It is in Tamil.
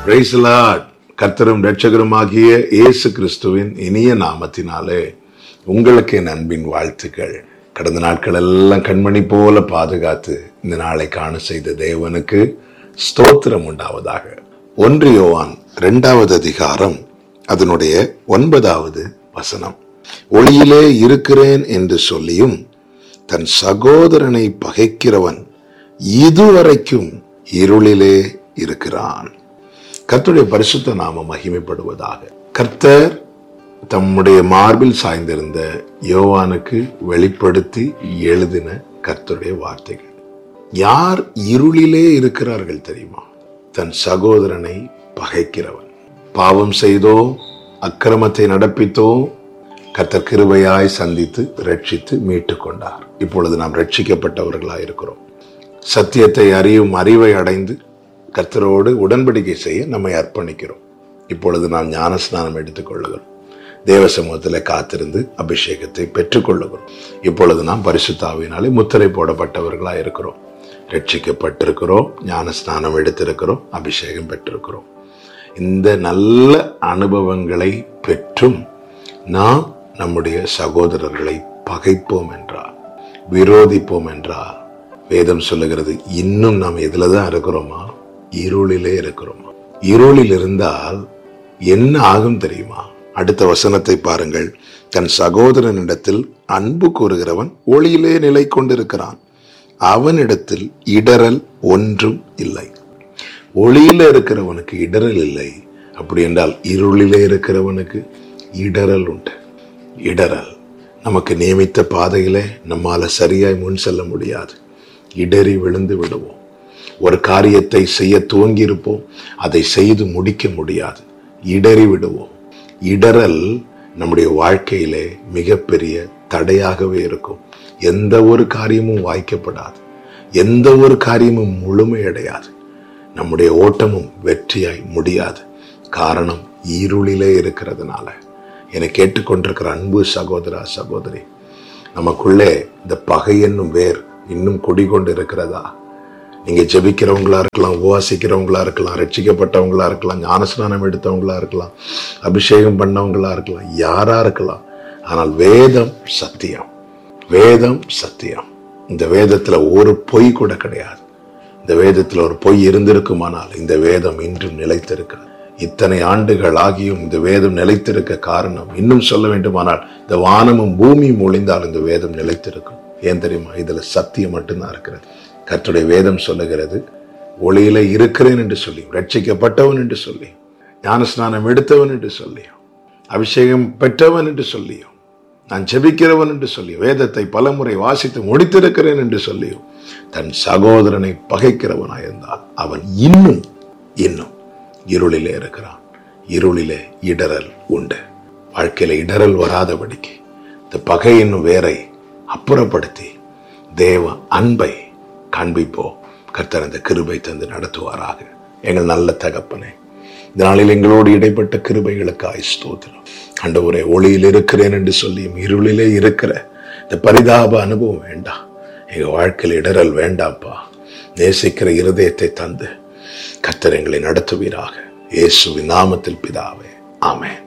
Praise the Lord. கர்த்தரும் இரட்சகருமாகிய இயேசு கிறிஸ்துவின் இனிய நாமத்தினாலே உங்களுக்கு என் அன்பின் வாழ்த்துக்கள் கடந்த நாட்கள் எல்லாம் கண்மணி போல பாதுகாத்து இந்த நாளை காண செய்த தேவனுக்கு ஸ்தோத்திரம் உண்டாவதாக ஒன்று யோவான் இரண்டாவது அதிகாரம் அதனுடைய ஒன்பதாவது வசனம் ஒளியிலே இருக்கிறேன் என்று சொல்லியும் தன் சகோதரனை பகைக்கிறவன் இதுவரைக்கும் இருளிலே இருக்கிறான் கர்த்தருடைய பரிசுத்த நாம மகிமைப்படுவதாக கர்த்தர் தம்முடைய மார்பில் சாய்ந்திருந்த யோவானுக்கு வெளிப்படுத்தி எழுதின கர்த்தருடைய வார்த்தைகள் யார் இருளிலே இருக்கிறார்கள் தெரியுமா தன் சகோதரனை பகைக்கிறவன் பாவம் செய்தோ அக்கிரமத்தை நடப்பித்தோ கர்த்தர் கிருபையாய் சந்தித்து ரட்சித்து மீட்டு கொண்டார் இப்பொழுது நாம் ரட்சிக்கப்பட்டவர்களாய் இருக்கிறோம் சத்தியத்தை அறியும் அறிவை அடைந்து கர்த்தரோடு உடன்படிக்கை செய்ய நம்மை அர்ப்பணிக்கிறோம் இப்பொழுது நாம் ஞான ஸ்நானம் எடுத்துக்கொள்ளுகிறோம் தேவ சமூகத்தில் காத்திருந்து அபிஷேகத்தை பெற்றுக்கொள்ளுகிறோம் இப்பொழுது நாம் பரிசுத்தாவினாலே முத்திரை போடப்பட்டவர்களாக இருக்கிறோம் ரட்சிக்கப்பட்டிருக்கிறோம் ஞான ஸ்நானம் எடுத்திருக்கிறோம் அபிஷேகம் பெற்றிருக்கிறோம் இந்த நல்ல அனுபவங்களை பெற்றும் நாம் நம்முடைய சகோதரர்களை பகைப்போம் என்றார் விரோதிப்போம் என்றார் வேதம் சொல்லுகிறது இன்னும் நாம் எதுல தான் இருக்கிறோமா இருளிலே இருக்கிறோமா இருளில் இருந்தால் என்ன ஆகும் தெரியுமா அடுத்த வசனத்தை பாருங்கள் தன் சகோதரனிடத்தில் அன்பு கூறுகிறவன் ஒளியிலே நிலை கொண்டிருக்கிறான் அவனிடத்தில் இடரல் ஒன்றும் இல்லை ஒளியில இருக்கிறவனுக்கு இடரல் இல்லை அப்படி என்றால் இருளிலே இருக்கிறவனுக்கு இடரல் உண்டு இடரல் நமக்கு நியமித்த பாதையிலே நம்மால சரியாய் முன் செல்ல முடியாது இடறி விழுந்து விடுவோம் ஒரு காரியத்தை செய்ய துவங்கியிருப்போம் அதை செய்து முடிக்க முடியாது இடறி விடுவோம் இடரல் நம்முடைய வாழ்க்கையிலே மிகப்பெரிய தடையாகவே இருக்கும் எந்த ஒரு காரியமும் வாய்க்கப்படாது எந்த ஒரு காரியமும் முழுமையடையாது நம்முடைய ஓட்டமும் வெற்றியாய் முடியாது காரணம் இருளிலே இருக்கிறதுனால என்னை கேட்டுக்கொண்டிருக்கிற அன்பு சகோதரா சகோதரி நமக்குள்ளே இந்த பகை என்னும் வேர் இன்னும் குடிகொண்டு இருக்கிறதா நீங்க ஜெபிக்கிறவங்களா இருக்கலாம் உபவாசிக்கிறவங்களா இருக்கலாம் ரட்சிக்கப்பட்டவங்களா இருக்கலாம் ஞானஸ்நானம் எடுத்தவங்களா இருக்கலாம் அபிஷேகம் பண்ணவங்களா இருக்கலாம் யாரா இருக்கலாம் ஆனால் வேதம் சத்தியம் வேதம் சத்தியம் இந்த வேதத்துல ஒரு பொய் கூட கிடையாது இந்த வேதத்துல ஒரு பொய் இருந்திருக்குமானால் இந்த வேதம் இன்றும் நிலைத்திருக்கிறது இத்தனை ஆண்டுகள் ஆகியும் இந்த வேதம் நிலைத்திருக்க காரணம் இன்னும் சொல்ல வேண்டுமானால் இந்த வானமும் பூமியும் ஒளிந்தால் இந்த வேதம் நிலைத்திருக்கும் ஏன் தெரியுமா இதுல சத்தியம் மட்டும்தான் இருக்கிறது கர்த்தருடைய வேதம் சொல்லுகிறது ஒளியில இருக்கிறேன் என்று சொல்லி ரட்சிக்கப்பட்டவன் என்று சொல்லி ஞானஸ்நானம் எடுத்தவன் என்று சொல்லியும் அபிஷேகம் பெற்றவன் என்று சொல்லியும் நான் ஜெபிக்கிறவன் என்று சொல்லி வேதத்தை பலமுறை வாசித்து முடித்திருக்கிறேன் என்று சொல்லியும் தன் சகோதரனை பகைக்கிறவனாயிருந்தால் அவன் இன்னும் இன்னும் இருளிலே இருக்கிறான் இருளிலே இடரல் உண்டு வாழ்க்கையில இடரல் வராதபடிக்கு இந்த பகை என்னும் வேரை அப்புறப்படுத்தி தேவ அன்பை காண்பிப்போம் கர்த்தர் அந்த கிருபை தந்து நடத்துவாராக எங்கள் நல்ல தகப்பனே இந்த நாளில் எங்களோடு இடைப்பட்ட கிருபைகளுக்காய் ஸ்தோத்திரம் ஆண்டவரே ஒளியில் இருக்கிறேன் என்று சொல்லியும் இருளிலே இருக்கிற இந்த பரிதாப அனுபவம் வேண்டாம் எங்க வாழ்க்கையில் இடரல் வேண்டாம்ப்பா நேசிக்கிற இருதயத்தை தந்து கர்த்தர் எங்களை நடத்துவீராக இயேசுவின் நாமத்தில் பிதாவே ஆமென்